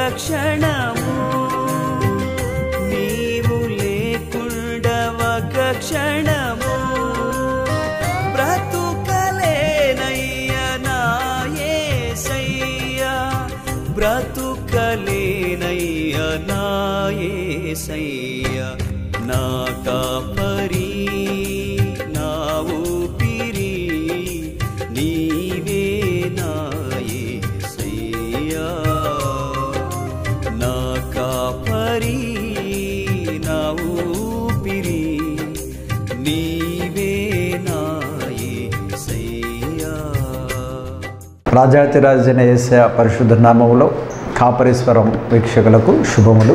క్షణము నీవు లేకుండా ఒక క్షణము బ్రతుకలేనయ్య నా యేసయ్యా బ్రతుకలేనయ్య నా యేసయ్యా నా కాపరి నా ఊపిరి నీవే నా యేసయ్యా నా కాపరి నా ఊపిరి నీవే నా యేసయ్యా రాజాతిరాజైన యేసయ పరిశుద్ధ నామములో కాపరేశ్వరం వీక్షకులకు శుభములు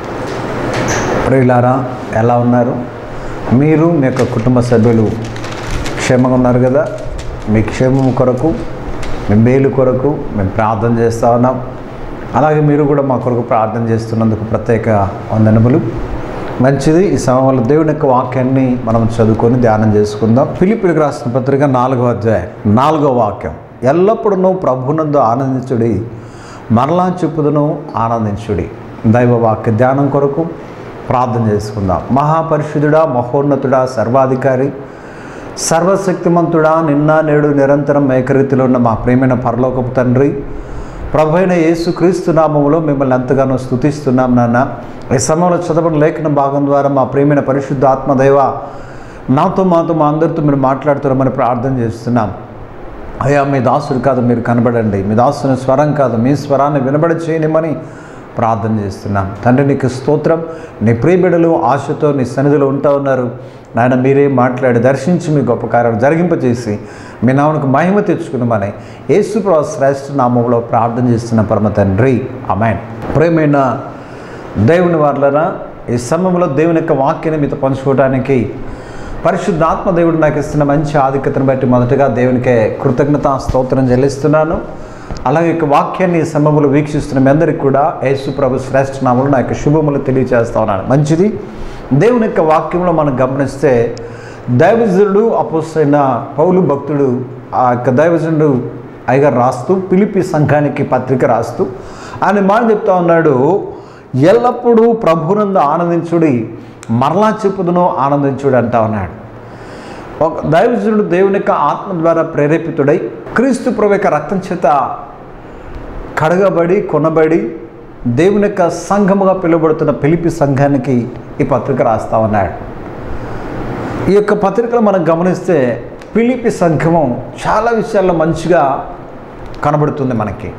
ప్రియులారా ఎలా ఉన్నారు మీరు మీ యొక్క కుటుంబ సభ్యులు క్షేమంగా ఉన్నారు కదా మీ క్షేమం కొరకు మీ మేలు కొరకు మేము ప్రార్థన చేస్తూ ఉన్నాం అలాగే మీరు కూడా మా కొరకు ప్రార్థన చేస్తున్నందుకు ప్రత్యేక వందనములు మంచిది ఈ సమయంలో దేవుని యొక్క వాక్యాన్ని మనం చదువుకొని ధ్యానం చేసుకుందాం పిలిపిలికి రాసిన పత్రిక నాలుగో అధ్యాయం నాలుగో వాక్యం ఎల్లప్పుడూ ప్రభునందు ఆనందించుడి మరలా చెప్పుదును ఆనందించుడి దైవ వాక్య ధ్యానం కొరకు ప్రార్థన చేసుకుందాం మహాపరిశుద్ధుడా మహోన్నతుడా సర్వాధికారి సర్వశక్తిమంతుడా నిన్న నేడు నిరంతరం ఏకరీతిలో ఉన్న మా ప్రేమైన పరలోకపు తండ్రి ప్రభు అయిన యేసు క్రీస్తు నామములో మిమ్మల్ని ఎంతగానో స్తుతిస్తున్నాం నాన్న ఈ సమయంలో చదవని లేఖన భాగం ద్వారా మా ప్రేమైన పరిశుద్ధ ఆత్మదేవ నాతో మాతో మా అందరితో మీరు మాట్లాడుతున్నామని ప్రార్థన చేస్తున్నాం అయ్యా మీ దాసుడు కాదు మీరు కనబడండి మీ దాసుని స్వరం కాదు మీ స్వరాన్ని వినబడి చేయనిమని ప్రార్థన చేస్తున్నాం తండ్రి నీకు స్తోత్రం నీ ప్రియబిడలు ఆశతో నీ సన్నిధిలో ఉంటా ఉన్నారు నాయన మీరే మాట్లాడి దర్శించి మీ గొప్ప కార్యం జరిగింపచేసి మీ నామకు మహిమ తెచ్చుకున్నామని యేసుప్రభు శ్రేష్ఠ నామంలో ప్రార్థన చేస్తున్న పరమ తండ్రి అమాయన్ ప్రేమైన దేవుని వాళ్ళరా ఈ సమయంలో దేవుని యొక్క వాక్యాన్ని మీతో పంచుకోవడానికి పరిశుద్ధాత్మ దేవుడు నాకు ఇస్తున్న మంచి ఆధిక్యతను బట్టి మొదటగా దేవునికే కృతజ్ఞత స్తోత్రం చెల్లిస్తున్నాను అలాగే ఈ వాక్యాన్ని ఈ సమయంలో వీక్షిస్తున్న మీ అందరికీ కూడా యేసు ప్రభు శ్రేష్ఠ నామలు నా యొక్క శుభములు తెలియజేస్తా ఉన్నాను మంచిది దేవుని యొక్క వాక్యంలో మనం గమనిస్తే దైవజనుడు అపోసైన పౌలు భక్తుడు ఆ యొక్క దైవజనుడు అయ్యగారు రాస్తూ పిలిపి సంఘానికి పత్రిక రాస్తూ ఆయన మాట చెప్తా ఉన్నాడు ఎల్లప్పుడూ ప్రభునందు ఆనందించుడి మరలా చెప్పుదును ఆనందించుడు అంటా ఉన్నాడు ఒక దైవజనుడు దేవుని యొక్క ఆత్మ ద్వారా ప్రేరేపితుడై క్రీస్తు ప్రభు యొక్క రక్తం చేత కడగబడి కొనబడి దేవుని యొక్క సంఘముగా పిలువబడుతున్న పిలిపి సంఘానికి ఈ పత్రిక రాస్తా ఉన్నాడు ఈ యొక్క పత్రికలో మనం గమనిస్తే పిలిపి సంఘము చాలా విషయాల్లో మంచిగా కనబడుతుంది మనకి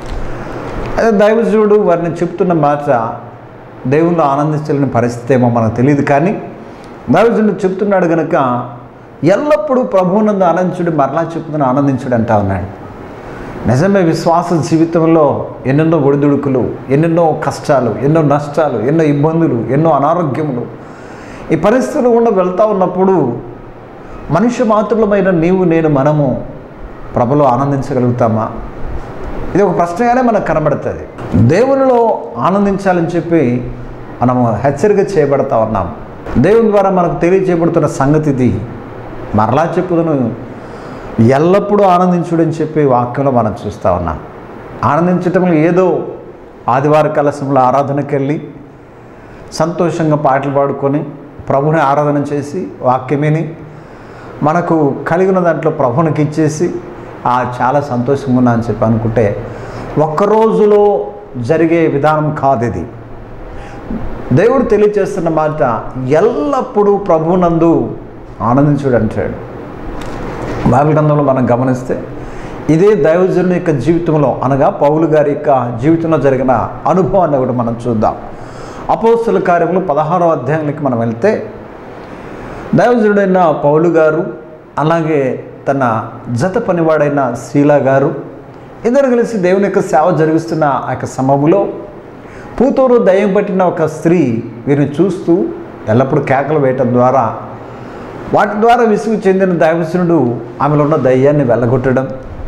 అదే దైవజుడు వారిని చెప్తున్న మాట దేవుళ్ళు ఆనందించలేని పరిస్థితి ఏమో మనకు తెలియదు కానీ దైవజుడు చెప్తున్నాడు కనుక ఎల్లప్పుడూ ప్రభువునందు ఆనందించుడు మరలా చెప్తున్న ఆనందించుడు అంటా ఉన్నాడు నిజమే విశ్వాస జీవితంలో ఎన్నెన్నో ఒడిదుడుకులు ఎన్నెన్నో కష్టాలు ఎన్నో నష్టాలు ఎన్నో ఇబ్బందులు ఎన్నో అనారోగ్యములు ఈ పరిస్థితులు గుండా వెళ్తూ ఉన్నప్పుడు మనుష్య మాతృలమైన నీవు నేను మనము ప్రభులో ఆనందించగలుగుతామా ఇది ఒక ప్రశ్నగానే మనకు కనబడుతుంది దేవునిలో ఆనందించాలని చెప్పి మనము హెచ్చరిక చేయబడతా ఉన్నాం దేవుని ద్వారా మనకు తెలియజేయబడుతున్న సంగతి ఇది మరలా చెప్పుదును ఎల్లప్పుడూ ఆనందించుడని చెప్పి వాక్యంలో మనం చూస్తూ ఉన్నాం ఆనందించటంలో ఏదో ఆదివార కలశంలో ఆరాధనకి వెళ్ళి సంతోషంగా పాటలు పాడుకొని ప్రభుని ఆరాధన చేసి వాక్యమేని మనకు కలిగిన దాంట్లో ప్రభునికి ఇచ్చేసి ఆ చాలా సంతోషంగా ఉన్నా అని చెప్పి అనుకుంటే ఒక్క రోజులో జరిగే విధానం కాదు ఇది దేవుడు తెలియచేస్తున్న మాట ఎల్లప్పుడూ ప్రభునందు ఆనందించుడు అంటాడు బైబిల్ గ్రంథంలో మనం గమనిస్తే ఇదే దైవజనుని యొక్క జీవితంలో అనగా పౌలు గారి యొక్క జీవితంలో జరిగిన అనుభవాన్ని ఒకటి మనం చూద్దాం అపోస్తుల కార్యములు పదహారో అధ్యాయానికి మనం వెళ్తే దైవజనుడైన పౌలు గారు అలాగే తన జత పనివాడైన శీలా గారు ఇద్దరు కలిసి దేవుని యొక్క సేవ జరిగిస్తున్న ఆ యొక్క సమయంలో పూతూరు దయ్యం పట్టిన ఒక స్త్రీ వీరిని చూస్తూ ఎల్లప్పుడూ కేకలు వేయటం ద్వారా వాటి ద్వారా విసుగు చెందిన దైవజనుడు ఆమెలో ఉన్న దయ్యాన్ని వెళ్ళగొట్టడం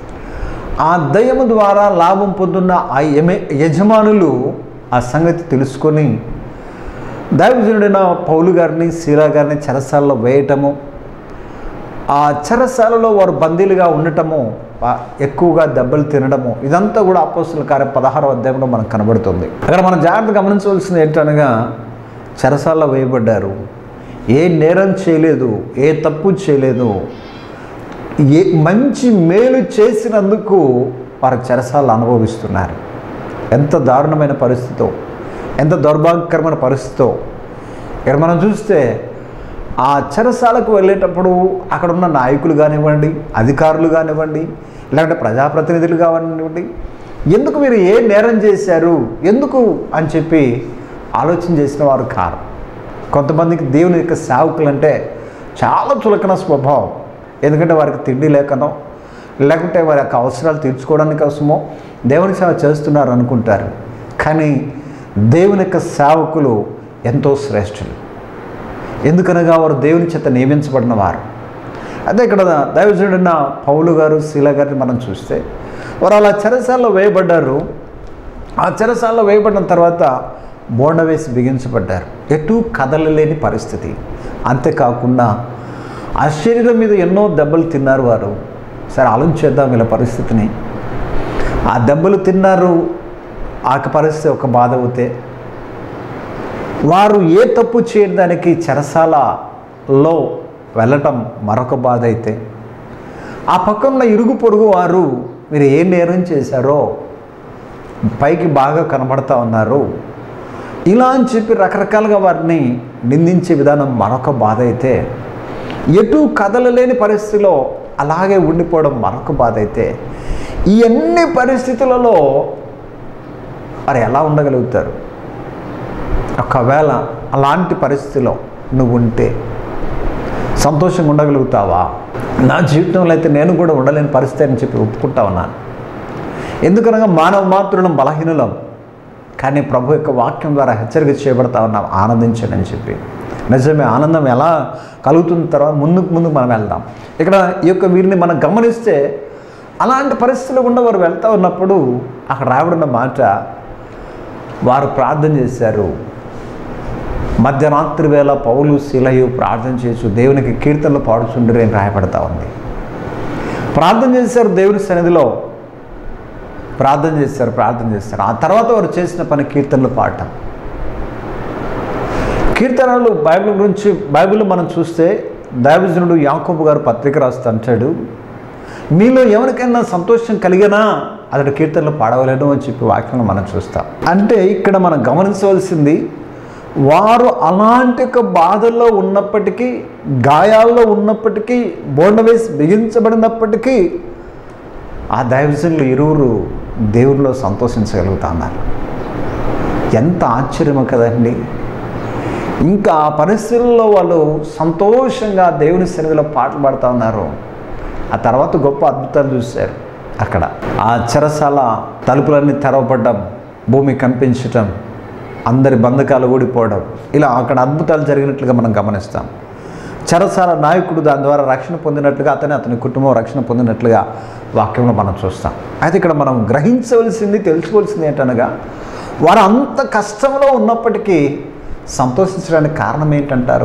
ఆ దయ్యము ద్వారా లాభం పొందున్న ఆ యమే యజమానులు ఆ సంగతి తెలుసుకొని దైవజనుడైన పౌలు గారిని శీలా గారిని చెరసాలలో వేయటము ఆ చెరసాలలో వారు బందీలుగా ఉండటము ఆ, ఎక్కువగా దెబ్బలు తినడము ఇదంతా కూడా అపోస్తుల కార్యం పదహారో అధ్యాయంలో మనకు కనబడుతుంది అక్కడ మనం జాగ్రత్త గమనించవలసింది ఏంటనగా చెరసాల్లో వేయబడ్డారు ఏ నేరం చేయలేదు ఏ తప్పు చేయలేదు ఏ మంచి మేలు చేసినందుకు వారు చెరసాలు అనుభవిస్తున్నారు ఎంత దారుణమైన పరిస్థితో ఎంత దౌర్భాగ్యకరమైన పరిస్థితో ఇక్కడ మనం చూస్తే ఆ చెరసాలకు వెళ్ళేటప్పుడు అక్కడ ఉన్న నాయకులు కానివ్వండి అధికారులు కానివ్వండి లేదంటే ప్రజాప్రతినిధులు కానివ్వండి ఎందుకు మీరు ఏ నేరం చేశారు ఎందుకు అని చెప్పి ఆలోచన చేసిన వారు కారు కొంతమందికి దేవుని యొక్క సేవకులు అంటే చాలా చులకన స్వభావం ఎందుకంటే వారికి తిండి లేకనో లేకుంటే వారి యొక్క అవసరాలు తీర్చుకోవడానికి కోసమో దేవుని సేవ చేస్తున్నారు అనుకుంటారు కానీ దేవుని యొక్క సేవకులు ఎంతో శ్రేష్ఠులు ఎందుకనగా వారు దేవుని చేత నియమించబడిన వారు అదే ఇక్కడ దైవజనుడైన పౌలు గారు శీల గారిని మనం చూస్తే వారు అలా చెరసాల్లో వేయబడ్డారు ఆ చెరసాల్లో వేయబడిన తర్వాత బోండ వేసి బిగించబడ్డారు ఎటు కదలలేని పరిస్థితి అంతేకాకుండా ఆ శరీరం మీద ఎన్నో దెబ్బలు తిన్నారు వారు సరే ఆలోచించేద్దాం వీళ్ళ పరిస్థితిని ఆ దెబ్బలు తిన్నారు ఆ పరిస్థితి ఒక బాధ అవుతే వారు ఏ తప్పు చేయడానికి చెరసాలలో వెళ్ళటం మరొక బాధ అయితే ఆ పక్కన ఇరుగు పొరుగు వారు మీరు ఏ నేరం చేశారో పైకి బాగా కనబడతా ఉన్నారు ఇలా అని చెప్పి రకరకాలుగా వారిని నిందించే విధానం మరొక బాధ అయితే ఎటు కదలలేని పరిస్థితిలో అలాగే ఉండిపోవడం మరొక బాధ అయితే ఈ అన్ని పరిస్థితులలో వారు ఎలా ఉండగలుగుతారు ఒకవేళ అలాంటి పరిస్థితిలో నువ్వు ఉంటే సంతోషంగా ఉండగలుగుతావా నా జీవితంలో అయితే నేను కూడా ఉండలేని పరిస్థితి అని చెప్పి ఒప్పుకుంటా ఉన్నాను ఎందుకనగా మానవ మాత్రులం బలహీనులం కానీ ప్రభు యొక్క వాక్యం ద్వారా హెచ్చరిక చేయబడతా ఉన్నాం ఆనందించండి అని చెప్పి నిజమే ఆనందం ఎలా కలుగుతున్న తర్వాత ముందుకు ముందుకు మనం వెళ్దాం ఇక్కడ ఈ యొక్క వీరిని మనం గమనిస్తే అలాంటి పరిస్థితులు గుండా వారు వెళ్తూ ఉన్నప్పుడు అక్కడ రాబడిన మాట వారు ప్రార్థన చేశారు మధ్యరాత్రి వేళ పౌలు శిలయు ప్రార్థన చేసు దేవునికి కీర్తనలు పాడుచుండ్రి అని రాయబడతా ఉంది ప్రార్థన చేశారు దేవుని సన్నిధిలో ప్రార్థన చేశారు ప్రార్థన చేశారు ఆ తర్వాత వారు చేసిన పని కీర్తనలు పాడటం కీర్తనలు బైబిల్ గురించి బైబిల్ మనం చూస్తే దైవజనుడు యాకోబు గారు పత్రిక రాస్తూ అంటాడు మీలో ఎవరికైనా సంతోషం కలిగినా అతడు కీర్తనలు పాడవలేను అని చెప్పి వాక్యంలో మనం చూస్తాం అంటే ఇక్కడ మనం గమనించవలసింది వారు అలాంటి ఒక బాధల్లో ఉన్నప్పటికీ గాయాల్లో ఉన్నప్పటికీ బోండ వేసి బిగించబడినప్పటికీ ఆ దైవజనులు ఇరువురు దేవునిలో సంతోషించగలుగుతున్నారు ఎంత ఆశ్చర్యమో కదండి ఇంకా ఆ పరిస్థితుల్లో వాళ్ళు సంతోషంగా దేవుని సన్నిధిలో పాటలు పాడుతూ ఉన్నారు ఆ తర్వాత గొప్ప అద్భుతాలు చూశారు అక్కడ ఆ చెరసాల తలుపులన్నీ తెరవబడ్డం భూమి కనిపించటం అందరి బంధకాలు ఊడిపోవడం ఇలా అక్కడ అద్భుతాలు జరిగినట్లుగా మనం గమనిస్తాం చెరసాల నాయకుడు దాని ద్వారా రక్షణ పొందినట్లుగా అతని అతని కుటుంబం రక్షణ పొందినట్లుగా వాక్యంలో మనం చూస్తాం అయితే ఇక్కడ మనం గ్రహించవలసింది తెలుసుకోవాల్సింది ఏంటనగా వారు అంత కష్టంలో ఉన్నప్పటికీ సంతోషించడానికి కారణం ఏంటంటారు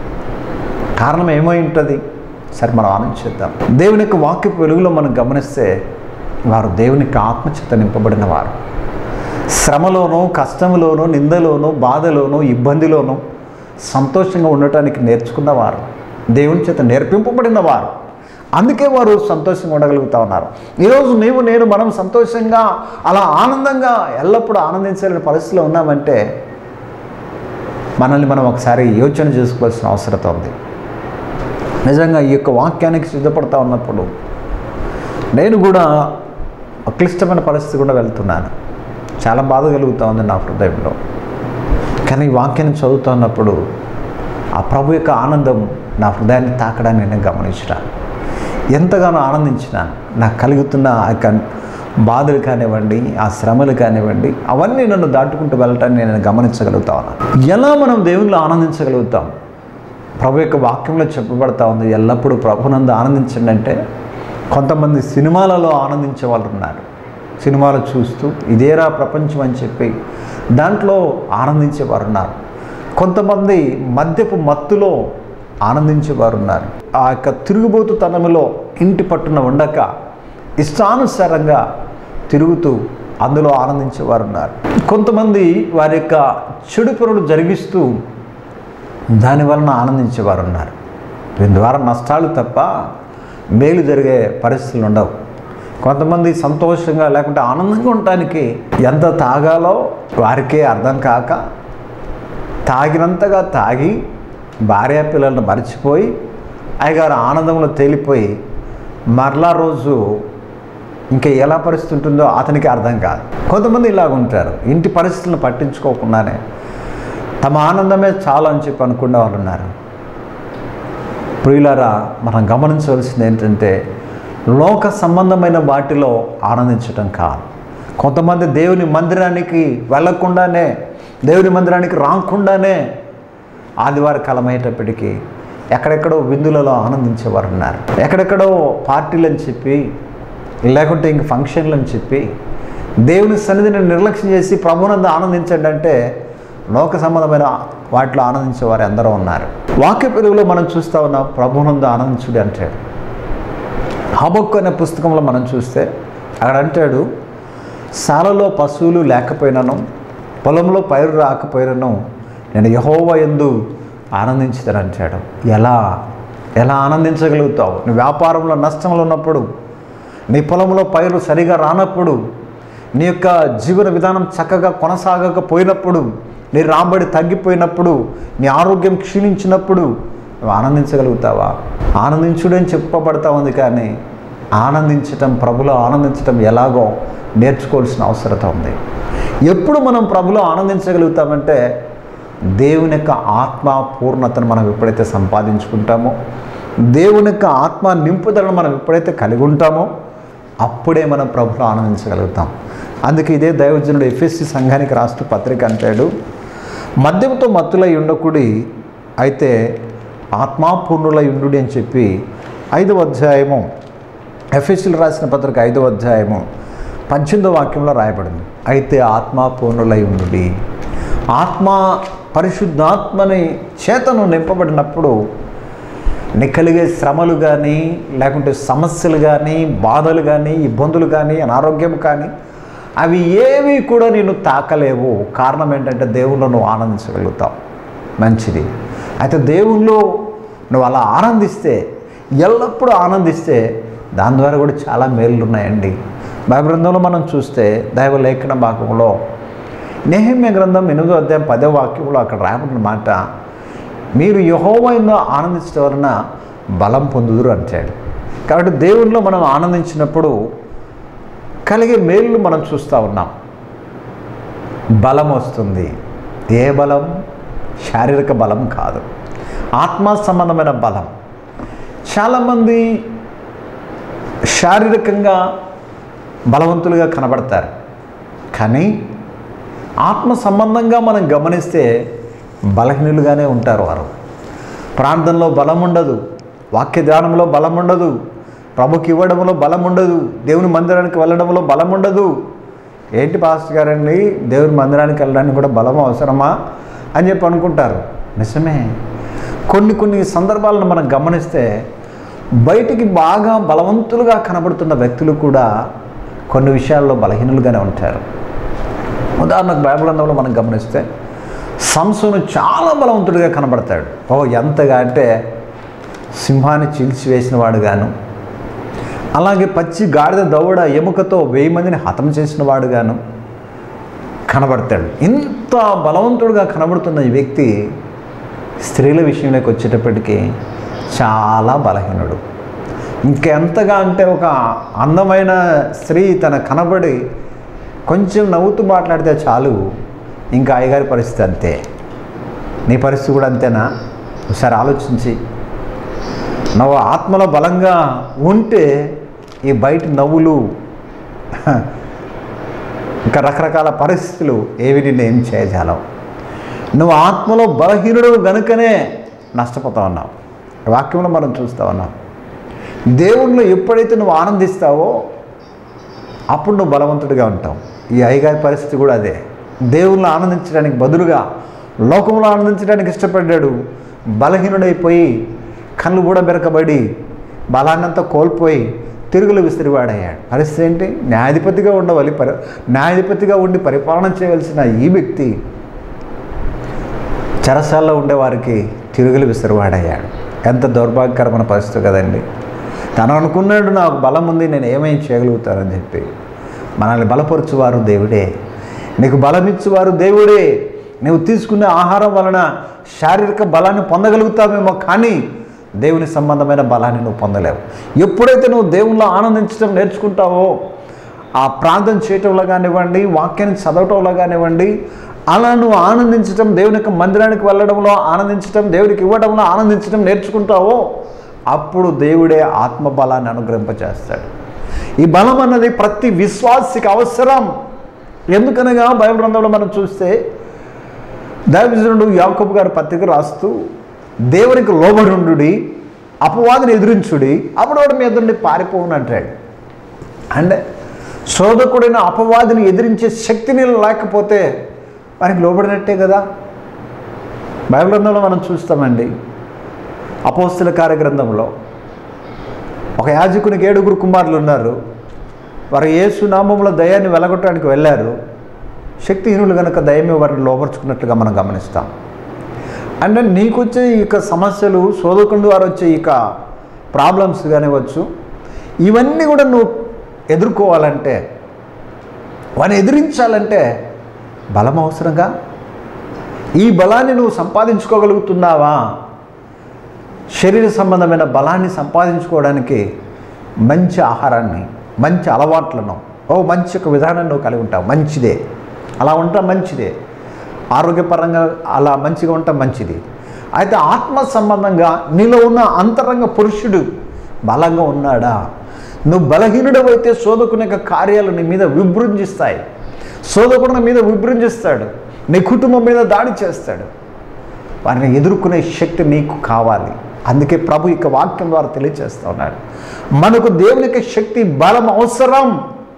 కారణం ఏమై ఉంటుంది సరే మనం ఆలోచిద్దాం దేవుని యొక్క వాక్యపు వెలుగులో మనం గమనిస్తే వారు దేవుని యొక్క ఆత్మచేత నింపబడిన వారు శ్రమలోనూ కష్టంలోనూ నిందలోనూ బాధలోనూ ఇబ్బందిలోనూ సంతోషంగా ఉండటానికి నేర్చుకున్నవారు దేవుని చేత నేర్పింపబడిన వారు అందుకే వారు సంతోషంగా ఉండగలుగుతా ఉన్నారు ఈరోజు నీవు నేను మనం సంతోషంగా అలా ఆనందంగా ఎల్లప్పుడూ ఆనందించాలని పరిస్థితిలో ఉన్నామంటే మనల్ని మనం ఒకసారి యోచన చేసుకోవాల్సిన అవసరం ఉంది నిజంగా ఈ యొక్క వాక్యానికి సిద్ధపడతా ఉన్నప్పుడు నేను కూడా ఒక క్లిష్టమైన పరిస్థితి కూడా వెళ్తున్నాను చాలా బాధ కలుగుతూ ఉంది నా హృదయంలో కానీ ఈ వాక్యాన్ని చదువుతున్నప్పుడు ఆ ప్రభు యొక్క ఆనందం నా హృదయాన్ని తాకడాన్ని నేను గమనించినాను ఎంతగానో ఆనందించినాను నాకు కలుగుతున్న ఆ యొక్క బాధలు కానివ్వండి ఆ శ్రమలు కానివ్వండి అవన్నీ నన్ను దాటుకుంటూ వెళ్ళటాన్ని నేను గమనించగలుగుతా ఉన్నాను ఎలా మనం దేవునిలో ఆనందించగలుగుతాం ప్రభు యొక్క వాక్యంలో చెప్పబడతా ఉంది ఎల్లప్పుడూ ప్రభునందు ఆనందించండి అంటే కొంతమంది సినిమాలలో ఆనందించే వాళ్ళు ఉన్నారు సినిమాలు చూస్తూ ఇదేరా ప్రపంచం అని చెప్పి దాంట్లో ఆనందించేవారు ఉన్నారు కొంతమంది మద్యపు మత్తులో ఆనందించేవారు ఉన్నారు ఆ యొక్క తిరుగుబోతుతనంలో ఇంటి పట్టున ఉండక ఇష్టానుసారంగా తిరుగుతూ అందులో ఆనందించేవారు ఉన్నారు కొంతమంది వారి యొక్క చెడు పనులు జరిగిస్తూ దాని వలన ఆనందించేవారు ఉన్నారు దీని ద్వారా నష్టాలు తప్ప మేలు జరిగే పరిస్థితులు ఉండవు కొంతమంది సంతోషంగా లేకుంటే ఆనందంగా ఉండటానికి ఎంత తాగాలో వారికే అర్థం కాక తాగినంతగా తాగి భార్య పిల్లలను మర్చిపోయి అయ్యగారు ఆనందంలో తేలిపోయి మరలా రోజు ఇంకా ఎలా పరిస్థితి ఉంటుందో అతనికి అర్థం కాదు కొంతమంది ఇలాగ ఉంటారు ఇంటి పరిస్థితులను పట్టించుకోకుండానే తమ ఆనందమే చాలు అని చెప్పి అనుకునే వాళ్ళు ఉన్నారు ప్రియులారా మనం గమనించవలసింది ఏంటంటే లోక సంబంధమైన వాటిలో ఆనందించటం కాదు కొంతమంది దేవుని మందిరానికి వెళ్ళకుండానే దేవుని మందిరానికి రాకుండానే ఆదివారం కాలమయ్యేటప్పటికీ ఎక్కడెక్కడో విందులలో ఆనందించేవారు ఉన్నారు ఎక్కడెక్కడో పార్టీలు అని చెప్పి లేకుంటే ఇంక ఫంక్షన్లు అని చెప్పి దేవుని సన్నిధిని నిర్లక్ష్యం చేసి ప్రభునందు ఆనందించండి అంటే లోక సంబంధమైన వాటిలో ఆనందించేవారు ఎందరో ఉన్నారు వాక్య పెరుగులో మనం చూస్తూ ఉన్నాం ప్రభునందు ఆనందించుడి అంటాడు హబక్కు అనే పుస్తకంలో మనం చూస్తే అక్కడ అంటాడు సాలలో పశువులు లేకపోయినను పొలంలో పైరు రాకపోయినను నేను యహోవ ఎందు ఆనందించుతాను అంటాడు ఎలా ఎలా ఆనందించగలుగుతావు నీ వ్యాపారంలో నష్టంలో ఉన్నప్పుడు నీ పొలంలో పైరు సరిగా రానప్పుడు నీ యొక్క జీవన విధానం చక్కగా కొనసాగకపోయినప్పుడు నీ రాబడి తగ్గిపోయినప్పుడు నీ ఆరోగ్యం క్షీణించినప్పుడు నువ్వు ఆనందించగలుగుతావా ఆనందించుడని చెప్పబడతా ఉంది కానీ ఆనందించటం ప్రభులో ఆనందించటం ఎలాగో నేర్చుకోవాల్సిన అవసరత ఉంది ఎప్పుడు మనం ప్రభులో ఆనందించగలుగుతామంటే దేవుని యొక్క ఆత్మ పూర్ణతను మనం ఎప్పుడైతే సంపాదించుకుంటామో దేవుని యొక్క ఆత్మ నింపుదలను మనం ఎప్పుడైతే కలిగి ఉంటామో అప్పుడే మనం ప్రభులో ఆనందించగలుగుతాం అందుకే ఇదే దైవజనుడు ఎఫ్ఎస్సి సంఘానికి రాస్తూ పత్రిక అంటాడు మద్యంతో మత్తులై ఉండకుడి అయితే ఆత్మాపూర్ణులై ఉండు అని చెప్పి ఐదవ అధ్యాయము ఎఫ్ఎస్సీలు రాసిన పత్రిక ఐదవ అధ్యాయము పద్దెనిమిదో వాక్యంలో రాయబడింది అయితే ఆత్మాపూర్ణులై ఉండు ఆత్మ పరిశుద్ధాత్మని చేతను నింపబడినప్పుడు నీకు కలిగే శ్రమలు కానీ లేకుంటే సమస్యలు కానీ బాధలు కానీ ఇబ్బందులు కానీ అనారోగ్యం కానీ అవి ఏవి కూడా నేను తాకలేవు కారణం ఏంటంటే దేవుళ్ళు నువ్వు ఆనందించగలుగుతావు మంచిది అయితే దేవుళ్ళు నువ్వు అలా ఆనందిస్తే ఎల్లప్పుడూ ఆనందిస్తే దాని ద్వారా కూడా చాలా మేళ్ళు ఉన్నాయండి బైబిల్ మనం చూస్తే దైవ లేఖన భాగంలో నెహమ్య గ్రంథం ఎనిమిదో అధ్యాయం పదో వాక్యంలో అక్కడ రాయబడిన మాట మీరు యహోవైందో ఆనందించడం వలన బలం పొందుదురు అంటాడు కాబట్టి దేవునిలో మనం ఆనందించినప్పుడు కలిగే మేళ్ళు మనం చూస్తూ ఉన్నాం బలం వస్తుంది ఏ బలం శారీరక బలం కాదు ఆత్మ సంబంధమైన బలం చాలామంది శారీరకంగా బలవంతులుగా కనబడతారు కానీ ఆత్మ సంబంధంగా మనం గమనిస్తే బలహీనులుగానే ఉంటారు వారు ప్రార్థనలో బలం ఉండదు వాక్య ధ్యానంలో బలం ఉండదు ప్రభుకి ఇవ్వడంలో బలం ఉండదు దేవుని మందిరానికి వెళ్ళడంలో బలం ఉండదు ఏంటి పాస్టర్ గారండి దేవుని మందిరానికి వెళ్ళడానికి కూడా బలం అవసరమా అని చెప్పి అనుకుంటారు నిజమే కొన్ని కొన్ని సందర్భాలను మనం గమనిస్తే బయటికి బాగా బలవంతులుగా కనబడుతున్న వ్యక్తులు కూడా కొన్ని విషయాల్లో బలహీనులుగానే ఉంటారు ఉదాహరణకు బైబిల్ గ్రంథంలో మనం గమనిస్తే సంసోను చాలా బలవంతుడిగా కనబడతాడు ఓ ఎంతగా అంటే సింహాన్ని చీల్చివేసిన వాడుగాను అలాగే పచ్చి గాడిద దౌడ ఎముకతో వెయ్యి మందిని హతం చేసిన వాడుగాను కనబడతాడు ఇంత బలవంతుడుగా కనబడుతున్న ఈ వ్యక్తి స్త్రీల విషయంలోకి వచ్చేటప్పటికి చాలా బలహీనుడు ఇంకెంతగా అంటే ఒక అందమైన స్త్రీ తన కనబడి కొంచెం నవ్వుతూ మాట్లాడితే చాలు ఇంకా అయ్యగారి పరిస్థితి అంతే నీ పరిస్థితి కూడా అంతేనా ఒకసారి ఆలోచించి నువ్వు ఆత్మలో బలంగా ఉంటే ఈ బయట నవ్వులు ఇంకా రకరకాల పరిస్థితులు ఏవి నిన్ను ఏం చేయజాలవు నువ్వు ఆత్మలో బలహీనుడు గనుకనే నష్టపోతా ఉన్నావు వాక్యంలో మనం చూస్తూ ఉన్నాం దేవుణ్ణిలో ఎప్పుడైతే నువ్వు ఆనందిస్తావో అప్పుడు నువ్వు బలవంతుడిగా ఉంటావు ఈ అయ్యగారి పరిస్థితి కూడా అదే దేవుణ్ణి ఆనందించడానికి బదులుగా లోకంలో ఆనందించడానికి ఇష్టపడ్డాడు బలహీనుడైపోయి కళ్ళు కూడా బెరకబడి బలాన్నంతా కోల్పోయి తిరుగులు విసిరివాడయ్యాడు పరిస్థితి ఏంటి న్యాయాధిపతిగా ఉండవాలి పరి న్యాయాధిపతిగా ఉండి పరిపాలన చేయవలసిన ఈ వ్యక్తి చెరసాల్లో ఉండేవారికి తిరుగులు విసిరివాడయ్యాడు ఎంత దౌర్భాగ్యకరమైన పరిస్థితి కదండి తను అనుకున్నాడు నాకు బలం ఉంది నేను ఏమేం చేయగలుగుతానని చెప్పి మనల్ని బలపరచువారు దేవుడే నీకు బలమిచ్చువారు దేవుడే నువ్వు తీసుకునే ఆహారం వలన శారీరక బలాన్ని పొందగలుగుతావేమో కానీ దేవుని సంబంధమైన బలాన్ని నువ్వు పొందలేవు ఎప్పుడైతే నువ్వు దేవునిలో ఆనందించడం నేర్చుకుంటావో ఆ ప్రార్థన చేయటంలో కానివ్వండి వాక్యాన్ని చదవటంలో కానివ్వండి అలా నువ్వు ఆనందించటం దేవుని యొక్క మందిరానికి వెళ్ళడంలో ఆనందించటం దేవుడికి ఇవ్వడంలో ఆనందించటం నేర్చుకుంటావో అప్పుడు దేవుడే ఆత్మబలాన్ని అనుగ్రహింపచేస్తాడు ఈ బలం అన్నది ప్రతి విశ్వాసికి అవసరం ఎందుకనగా బైబిల్ గ్రంథంలో మనం చూస్తే దైవజనుడు యాకబు గారు పత్రిక రాస్తూ దేవునికి లోబడుండు అపవాదిని ఎదిరించుడి అప్పుడు వాడు మీ ఎదురుండి పారిపోవును అంటాడు అంటే శోధకుడైన అపవాదిని ఎదిరించే శక్తిని లేకపోతే వారికి లోబడినట్టే కదా బైబిల్ గ్రంథంలో మనం చూస్తామండి అపోస్తుల కార్యగ్రంథంలో ఒక యాజకునికి ఏడుగురు కుమారులు ఉన్నారు వారు యేసు నామంలో దయాన్ని వెలగొట్టడానికి వెళ్ళారు శక్తిహీనులు కనుక దయమే వారిని లోపరుచుకున్నట్లుగా మనం గమనిస్తాం అంటే నీకు వచ్చే ఇక సమస్యలు శోధకుని ద్వారా వచ్చే ఇక ప్రాబ్లమ్స్ కానివ్వచ్చు ఇవన్నీ కూడా నువ్వు ఎదుర్కోవాలంటే వాడిని ఎదిరించాలంటే బలం అవసరంగా ఈ బలాన్ని నువ్వు సంపాదించుకోగలుగుతున్నావా శరీర సంబంధమైన బలాన్ని సంపాదించుకోవడానికి మంచి ఆహారాన్ని మంచి అలవాట్లను ఓ మంచి ఒక విధానాన్ని నువ్వు కలిగి ఉంటావు మంచిదే అలా ఉంటా మంచిదే ఆరోగ్యపరంగా అలా మంచిగా ఉంటా మంచిది అయితే ఆత్మ సంబంధంగా నీలో ఉన్న అంతరంగ పురుషుడు బలంగా ఉన్నాడా నువ్వు బలహీనుడవైతే శోధకుని యొక్క కార్యాలు నీ మీద విభృంజిస్తాయి శోధకుడు నీ మీద విభృంజిస్తాడు నీ కుటుంబం మీద దాడి చేస్తాడు వారిని ఎదుర్కొనే శక్తి నీకు కావాలి అందుకే ప్రభు ఇక వాక్యం ద్వారా తెలియజేస్తా ఉన్నాడు మనకు దేవునికి శక్తి బలం అవసరం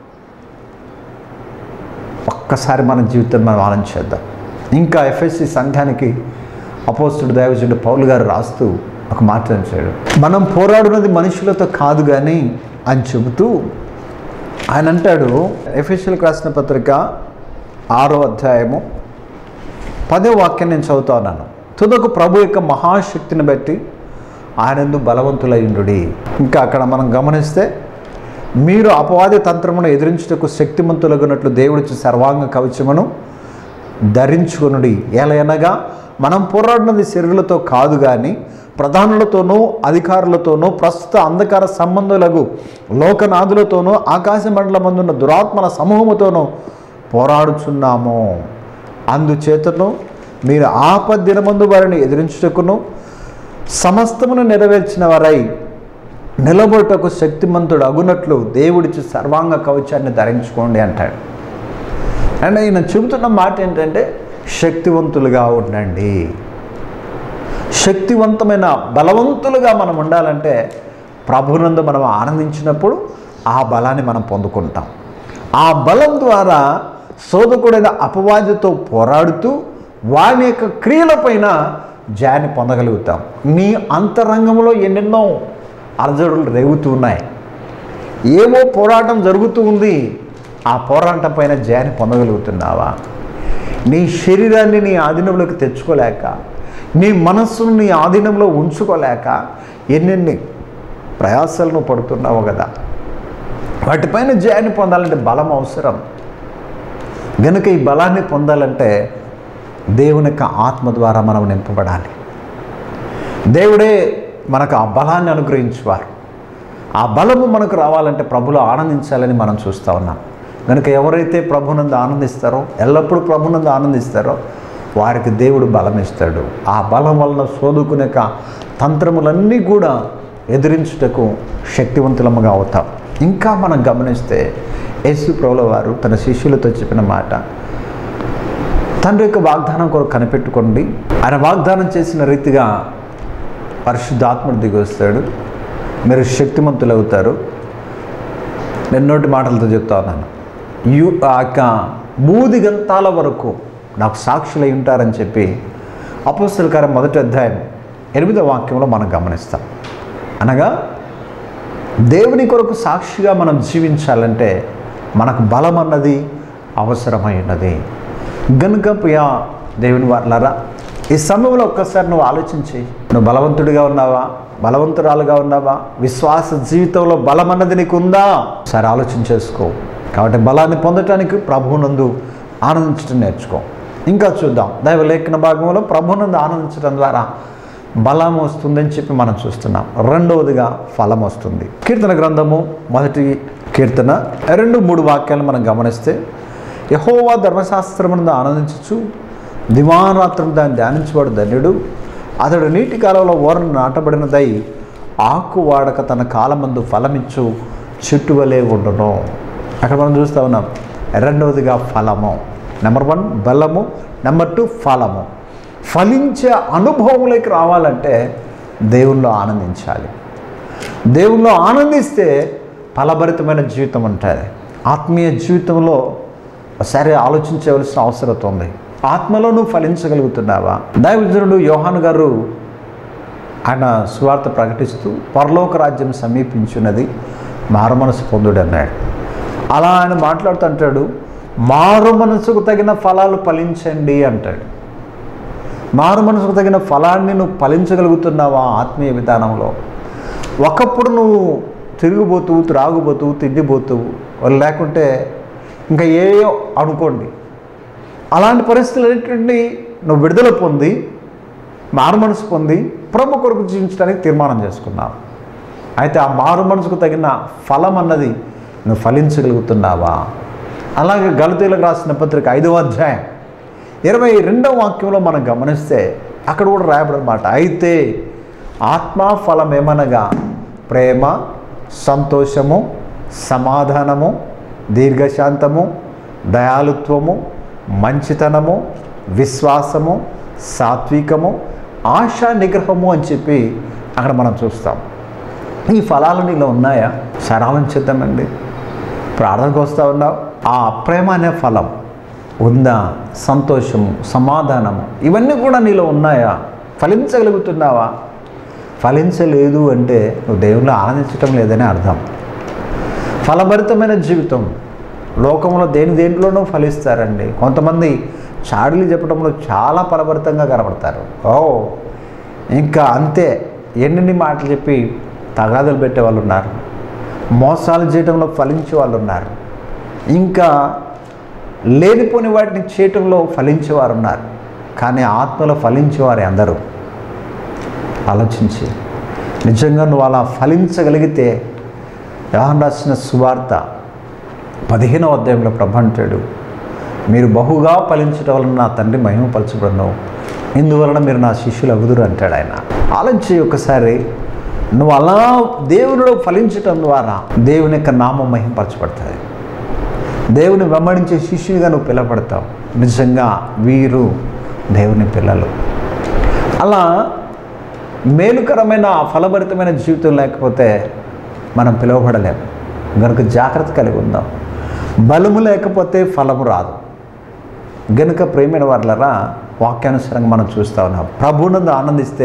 ఒక్కసారి మన జీవితం మనం ఆలోచించేద్దాం ఇంకా ఎఫ్ఎస్సి సంఘానికి అపోస్తుడు దైవజుడు పౌలు గారు రాస్తూ ఒక మాట అంచాడు మనం పోరాడున్నది మనుషులతో కాదు కానీ అని చెబుతూ ఆయన అంటాడు ఎఫ్ఎస్సీలకు రాసిన పత్రిక ఆరో అధ్యాయము పదో వాక్యం నేను చదువుతా ఉన్నాను తుదకు ప్రభు యొక్క మహాశక్తిని బట్టి ఆయనందు బలవంతులయ్యుండు ఇంకా అక్కడ మనం గమనిస్తే మీరు అపవాది తంత్రమును ఎదిరించుటకు శక్తిమంతులగునట్లు దేవుడిచ్చి సర్వాంగ కవచమును ధరించుకొనుడి ఎలయనగా మనం పోరాడినది శరీరులతో కాదు కానీ ప్రధానులతోనూ అధికారులతోనూ ప్రస్తుత అంధకార సంబంధులకు లోకనాథులతోనూ ఆకాశ మండలమందున్న దురాత్మల సమూహముతోనూ పోరాడుచున్నాము అందుచేతను మీరు ఆపద్ దినమందు వారిని ఎదిరించుటకును సమస్తమును నెరవేర్చిన వారై నిలబడుటకు శక్తిమంతుడు అగునట్లు దేవుడిచ్చి సర్వాంగ కవచాన్ని ధరించుకోండి అంటాడు అండ్ ఈయన చెబుతున్న మాట ఏంటంటే శక్తివంతులుగా ఉండండి శక్తివంతమైన బలవంతులుగా మనం ఉండాలంటే ప్రభునందు మనం ఆనందించినప్పుడు ఆ బలాన్ని మనం పొందుకుంటాం ఆ బలం ద్వారా శోధకుడైన అపవాదితో పోరాడుతూ వాని యొక్క క్రియలపైన జయాన్ని పొందగలుగుతాం నీ అంతరంగంలో ఎన్నెన్నో అలజడులు రేగుతూ ఉన్నాయి ఏమో పోరాటం జరుగుతూ ఉంది ఆ పోరాటం పైన జయాన్ని పొందగలుగుతున్నావా నీ శరీరాన్ని నీ ఆధీనంలోకి తెచ్చుకోలేక నీ మనస్సును నీ ఆధీనంలో ఉంచుకోలేక ఎన్నెన్ని ప్రయాసాలు నువ్వు పడుతున్నావు కదా వాటిపైన జయాన్ని పొందాలంటే బలం అవసరం గనుక ఈ బలాన్ని పొందాలంటే దేవుని యొక్క ఆత్మ ద్వారా మనం నింపబడాలి దేవుడే మనకు ఆ బలాన్ని అనుగ్రహించేవారు ఆ బలము మనకు రావాలంటే ప్రభులో ఆనందించాలని మనం చూస్తూ ఉన్నాం కనుక ఎవరైతే ప్రభునందు ఆనందిస్తారో ఎల్లప్పుడూ ప్రభునందు ఆనందిస్తారో వారికి దేవుడు బలం ఇస్తాడు ఆ బలం వలన శోధుకునే యొక్క తంత్రములన్నీ కూడా ఎదిరించుటకు శక్తివంతులముగా అవుతాం ఇంకా మనం గమనిస్తే యేసు ప్రభుల వారు తన శిష్యులతో చెప్పిన మాట తండ్రి యొక్క వాగ్దానం కొరకు కనిపెట్టుకోండి ఆయన వాగ్దానం చేసిన రీతిగా పరిశుద్ధాత్ముడు దిగి వస్తాడు మీరు శక్తిమంతులు అవుతారు నేను నోటి మాటలతో చెప్తా ఉన్నాను యు ఆ యొక్క బూది గంతాల వరకు నాకు సాక్షులై ఉంటారని చెప్పి అపోస్తుల కార్యం మొదటి అధ్యాయం ఎనిమిదో వాక్యంలో మనం గమనిస్తాం అనగా దేవుని కొరకు సాక్షిగా మనం జీవించాలంటే మనకు బలం అన్నది అవసరమై ఉన్నది గనుక ప్రియా దేవుని వారులారా ఈ సమయంలో ఒక్కసారి నువ్వు ఆలోచించి నువ్వు బలవంతుడిగా ఉన్నావా బలవంతురాలుగా ఉన్నావా విశ్వాస జీవితంలో బలం అన్నది నీకు ఉందా సరే ఆలోచన చేసుకో కాబట్టి బలాన్ని పొందటానికి ప్రభువునందు ఆనందించడం నేర్చుకో ఇంకా చూద్దాం దైవ లేఖన భాగంలో ప్రభునందు ఆనందించడం ద్వారా బలం వస్తుందని చెప్పి మనం చూస్తున్నాం రెండవదిగా ఫలం వస్తుంది కీర్తన గ్రంథము మొదటి కీర్తన రెండు మూడు వాక్యాలు మనం గమనిస్తే యహోవా ధర్మశాస్త్రమునందు ఆనందించచ్చు దివారాత్రం దాన్ని ధ్యానించబడు ధన్యుడు అతడు నీటి కాలంలో ఓరను నాటబడినదై ఆకు వాడక తన కాలమందు ఫలమిచ్చు చెట్టు వలె ఉండును అక్కడ మనం చూస్తూ ఉన్నాం రెండవదిగా ఫలము నెంబర్ వన్ బలము నెంబర్ టూ ఫలము ఫలించే అనుభవంలోకి రావాలంటే దేవుల్లో ఆనందించాలి దేవుల్లో ఆనందిస్తే ఫలభరితమైన జీవితం ఉంటుంది ఆత్మీయ జీవితంలో ఒకసారి ఆలోచించవలసిన అవసరం ఉంది ఆత్మలో నువ్వు ఫలించగలుగుతున్నావా దైవజనుడు యోహాన్ గారు ఆయన సువార్త ప్రకటిస్తూ పరలోక రాజ్యం సమీపించున్నది మారు మనసు పొందుడు అన్నాడు అలా ఆయన మాట్లాడుతుంటాడు మారు మనసుకు తగిన ఫలాలు ఫలించండి అంటాడు మారు మనసుకు తగిన ఫలాన్ని నువ్వు ఫలించగలుగుతున్నావా ఆత్మీయ విధానంలో ఒకప్పుడు నువ్వు తిరిగిపోతూ త్రాగుపోతూ తిండిపోతూ లేకుంటే ఇంకా ఏయో అనుకోండి అలాంటి పరిస్థితులన్నింటినీ నువ్వు విడుదల పొంది మారు మనసు పొంది ప్రభు కొరకు జీవించడానికి తీర్మానం చేసుకున్నావు అయితే ఆ మారు మనసుకు తగిన ఫలం అన్నది నువ్వు ఫలించగలుగుతున్నావా అలాగే గలతీలకు రాసిన పత్రిక ఐదవ అధ్యాయం ఇరవై రెండవ వాక్యంలో మనం గమనిస్తే అక్కడ కూడా రాయబడమాట అయితే ఆత్మా ఫలం ఏమనగా ప్రేమ సంతోషము సమాధానము దీర్ఘశాంతము దయాలుత్వము మంచితనము విశ్వాసము సాత్వికము ఆశా నిగ్రహము అని చెప్పి అక్కడ మనం చూస్తాం ఈ ఫలాలు నీలో ఉన్నాయా సరాలించేద్దామండి ప్రార్థనకు వస్తూ ఉన్నావు ఆ ప్రేమ అనే ఫలం ఉందా సంతోషము సమాధానము ఇవన్నీ కూడా నీలో ఉన్నాయా ఫలించగలుగుతున్నావా ఫలించలేదు అంటే నువ్వు దేవుళ్ళు ఆనందించటం లేదని అర్థం ఫలభరితమైన జీవితం లోకంలో దేని దేంట్లోనూ ఫలిస్తారండి కొంతమంది చాడీలు చెప్పడంలో చాలా ఫలభరితంగా కనబడతారు ఓ ఇంకా అంతే ఎన్ని మాటలు చెప్పి తగాదులు పెట్టే వాళ్ళు ఉన్నారు మోసాలు చేయడంలో ఫలించే వాళ్ళు ఉన్నారు ఇంకా లేనిపోని వాటిని చేయటంలో ఫలించేవారు ఉన్నారు కానీ ఆత్మలో ఫలించేవారు అందరూ ఆలోచించి నిజంగా నువ్వు అలా ఫలించగలిగితే యోహన్ రాసిన సువార్త పదిహేనవ అధ్యాయంలో ప్రభు అంటాడు మీరు బహుగా ఫలించడం వలన నా తండ్రి మహిమపరచబడను ఇందువలన మీరు నా శిష్యులు అగుదురు అంటాడు ఆయన ఆలోచించి ఒకసారి నువ్వు అలా దేవునిలో ఫలించటం ద్వారా దేవుని యొక్క నామం మహిమపరచబడుతుంది దేవుని వెంబడించే శిష్యునిగా నువ్వు పిలబడతావు నిజంగా వీరు దేవుని పిల్లలు అలా మేలుకరమైన ఫలభరితమైన జీవితం లేకపోతే మనం పిలువబడలేము గనుక జాగ్రత్త కలిగి ఉందాం బలము లేకపోతే ఫలము రాదు గనుక ప్రేమైన వాళ్ళరా వాక్యానుసారంగా మనం చూస్తూ ఉన్నాం ప్రభునందు ఆనందిస్తే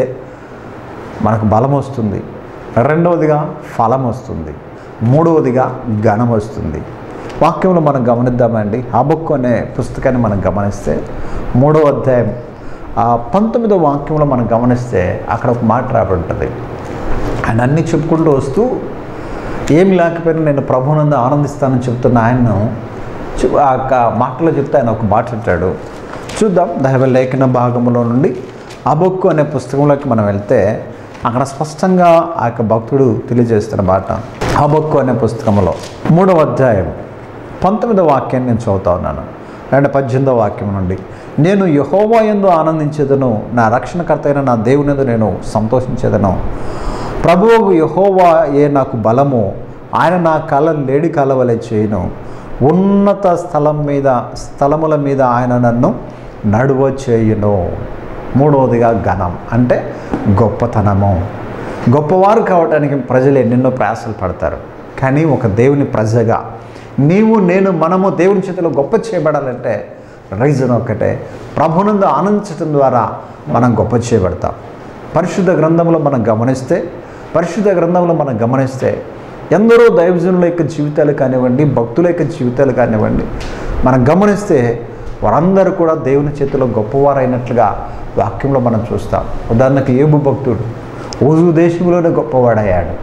మనకు బలం వస్తుంది రెండవదిగా ఫలం వస్తుంది మూడవదిగా ఘనం వస్తుంది వాక్యంలో మనం గమనిద్దామండి హబక్కు అనే పుస్తకాన్ని మనం గమనిస్తే మూడవ అధ్యాయం ఆ పంతొమ్మిదో వాక్యంలో మనం గమనిస్తే అక్కడ ఒక మాట రాబడి ఉంటుంది ఆయన అన్నీ చెప్పుకుంటూ వస్తూ ఏమి లేకపోయినా నేను ప్రభునందు ఆనందిస్తానని చెప్తున్న ఆయన్ను చు- ఆ యొక్క మాటలో చెప్తే ఆయన ఒక మాట అంటాడు చూద్దాం దైవ లేఖన భాగంలో నుండి అబొక్కు అనే పుస్తకంలోకి మనం వెళ్తే అక్కడ స్పష్టంగా ఆ యొక్క భక్తుడు తెలియజేస్తున్న మాట అబొక్కు అనే పుస్తకంలో మూడవ అధ్యాయం పంతొమ్మిదవ వాక్యాన్ని నేను చదువుతా ఉన్నాను అండ్ పద్దెనిమిదవ వాక్యం నుండి నేను యహోవా ఎందు ఆనందించేదను నా రక్షణకర్త అయిన నా దేవుని యందు నేను సంతోషించేదను ప్రభువు యహోవా ఏ నాకు బలము ఆయన నా కళ లేడి కలవలే చేయను ఉన్నత స్థలం మీద స్థలముల మీద ఆయన నన్ను నడువ చేయును మూడవదిగా ఘనం అంటే గొప్పతనము గొప్పవారు కావటానికి ప్రజలు ఎన్నెన్నో ప్రయాసాలు పడతారు కానీ ఒక దేవుని ప్రజగా నీవు నేను మనము దేవుని చేతిలో గొప్ప చేయబడాలంటే రీజన్ ఒకటే ప్రభునందు ఆనందించడం ద్వారా మనం గొప్ప చేయబడతాం పరిశుద్ధ గ్రంథంలో మనం గమనిస్తే పరిశుద్ధ గ్రంథంలో మనం గమనిస్తే ఎందరో దైవజనుల యొక్క జీవితాలు కానివ్వండి భక్తుల యొక్క జీవితాలు కానివ్వండి మనం గమనిస్తే వారందరూ కూడా దేవుని చేతిలో గొప్పవారైనట్లుగా వాక్యంలో మనం చూస్తాం ఉదాహరణకు ఏబు భక్తుడు ఊజు దేశంలోనే గొప్పవాడయ్యాడు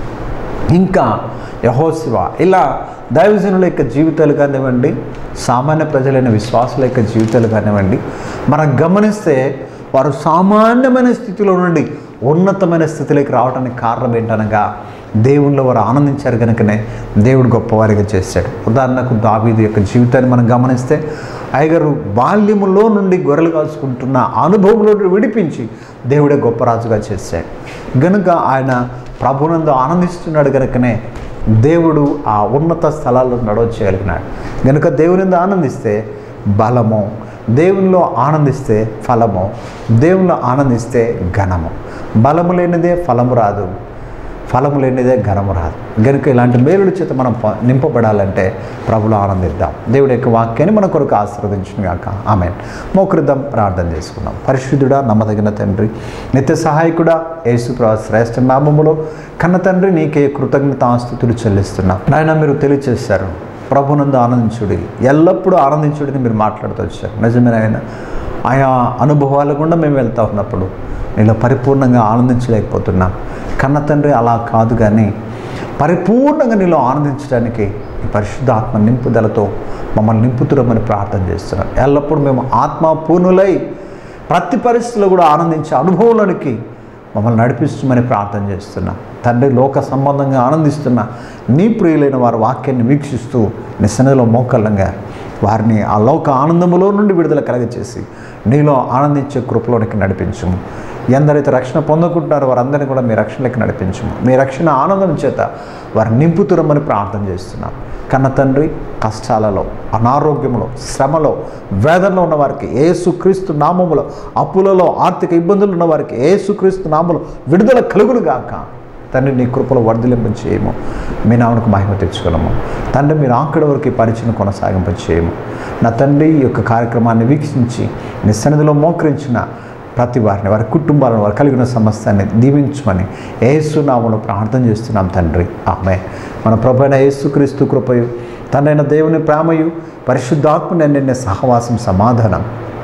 ఇంకా యహోశివ ఇలా దైవజనుల యొక్క జీవితాలు కానివ్వండి సామాన్య ప్రజలైన విశ్వాసుల యొక్క జీవితాలు కానివ్వండి మనం గమనిస్తే వారు సామాన్యమైన స్థితిలో నుండి ఉన్నతమైన స్థితిలోకి రావడానికి కారణం ఏంటనగా దేవుళ్ళు వారు ఆనందించారు కనుకనే దేవుడు గొప్పవారిగా చేశాడు ఉదాహరణకు దావీదు యొక్క జీవితాన్ని మనం గమనిస్తే అయ్యగారు బాల్యములో నుండి గొర్రెలు కాల్చుకుంటున్న అనుభవంలో నుండి విడిపించి దేవుడే గొప్ప రాజుగా చేశాడు గనుక ఆయన ప్రభునందు ఆనందిస్తున్నాడు కనుకనే దేవుడు ఆ ఉన్నత స్థలాల్లో నడవచేయగలిగినాడు గనుక దేవునిందు ఆనందిస్తే బలము దేవునిలో ఆనందిస్తే ఫలము దేవునిలో ఆనందిస్తే ఘనము బలము లేనిదే ఫలము రాదు ఫలము లేనిదే ఘనము రాదు గనుక ఇలాంటి మేలుల చేత మనం ప- నింపబడాలంటే ప్రభులో ఆనందిద్దాం దేవుడి యొక్క వాక్యాన్ని మన కొరకు ఆశీర్వదించిన గాక ఆమె మోకరిద్దాం ప్రార్థన చేసుకుందాం పరిశుద్ధుడా నమ్మదగిన తండ్రి నిత్య సహాయకుడా యేసు ప్రభు శ్రేష్ఠ నామములో కన్న తండ్రి నీకే కృతజ్ఞతాస్తుతులు చెల్లిస్తున్నాం నాయన మీరు తెలియచేశారు ప్రభునందు ఆనందించుడి ఎల్లప్పుడూ ఆనందించుడిని మీరు మాట్లాడుతూ వచ్చారు నిజమేనాయన ఆయా అనుభవాల గుండా మేము వెళ్తా ఉన్నప్పుడు నీలో పరిపూర్ణంగా ఆనందించలేకపోతున్నాం కన్న తండ్రి అలా కాదు కానీ పరిపూర్ణంగా నీలో ఆనందించడానికి ఈ పరిశుద్ధాత్మ నింపుదలతో మమ్మల్ని నింపుతురమని ప్రార్థన చేస్తున్నాం ఎల్లప్పుడూ మేము ఆత్మ పూర్ణులై ప్రతి పరిస్థితిలో కూడా ఆనందించే అనుభవంలోనికి మమ్మల్ని నడిపిస్తామని ప్రార్థన చేస్తున్నాం తండ్రి లోక సంబంధంగా ఆనందిస్తున్న నీ ప్రియులైన వారి వాక్యాన్ని వీక్షిస్తూ నీ సన్నిధిలో మోకల్లంగా వారిని ఆ లోక ఆనందములో నుండి విడుదల కలగచేసి నీలో ఆనందించే కృపలోనికి నడిపించుము ఎందరైతే రక్షణ పొందుకుంటున్నారో వారందరినీ కూడా మీ రక్షణలోకి నడిపించుము మీ రక్షణ ఆనందం చేత వారు నింపుతురమని ప్రార్థన చేస్తున్నాం కన్న తండ్రి కష్టాలలో అనారోగ్యంలో శ్రమలో వేదనలో ఉన్న వారికి ఏసుక్రీస్తు నామములో అప్పులలో ఆర్థిక ఇబ్బందులు ఉన్న వారికి ఏసుక్రీస్తు నామములో విడుదల కలుగును గాక తండ్రి నీ కృపలో వర్ధలింప చేయము మీ నామకు మహిమ తెచ్చుకోనము తండ్రి మీరు ఆకడి వరకు ఈ పరిచయం కొనసాగింప చేయము నా తండ్రి ఈ యొక్క కార్యక్రమాన్ని వీక్షించి నీ సన్నిధిలో మోకరించిన ప్రతి వారిని వారి కుటుంబాలను వారు కలిగిన సమస్యని దీవించమని ఏసునామలో ప్రార్థన చేస్తున్నాం తండ్రి ఆమె మన ప్రభు అయిన యేసుక్రీస్తు కృపయు తనైన దేవుని ప్రేమయు పరిశుద్ధాత్మ నిన్న సహవాసం సమాధానం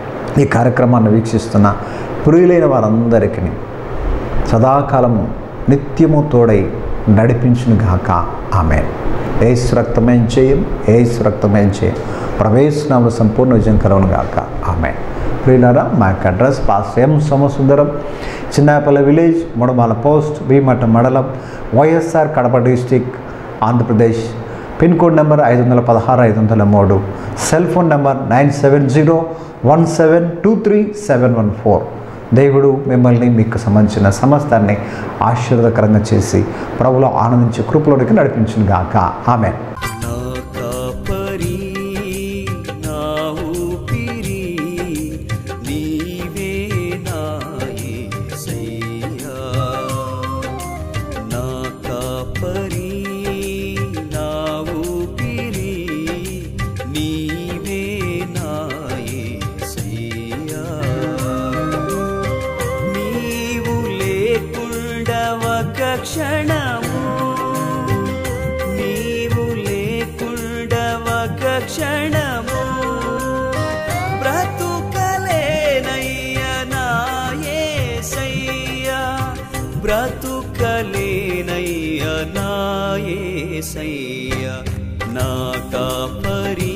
ఈ కార్యక్రమాన్ని వీక్షిస్తున్న ప్రియులైన వారందరికీ సదాకాలము నిత్యము తోడై నడిపించును గాక ఆమె ఏసు రక్తమేం చేయం ఏసు రక్తమేం చేయం ప్రవేశనామ సంపూర్ణ విజయం కలవను గాక ఆమె ప్రియులారా మా యొక్క అడ్రస్ పాస్ M Somasundaram Chinnapalli village Mudamala post Bheemata మండలం YSR Kadapa district Andhra Pradesh pin code number ఐదు వందల పదహారు ఐదు వందల మూడు cell phone number nine seven zero one seven two three seven one four దేవుడు మిమ్మల్ని మీకు సంబంధించిన సమస్తాన్ని ఆశీర్వదకరంగా చేసి ప్రభులో ఆనందించే కృపలోనికి నడిపించిన గాక ఆమె నా కాపరి నా ఊపిరి నీవే నా యేసయ్యా నా కాపరి నా ఊపిరి నీవే నా యేసయ్యా నీవు లేకుండా ఒక క్షణము నీవు లేకుండా ఒక క్షణము బ్రతుకలేనయ్యా నా యేసయ్యా బ్రతుకలేనయ్యా నా యేసయ్యా నా కాపరి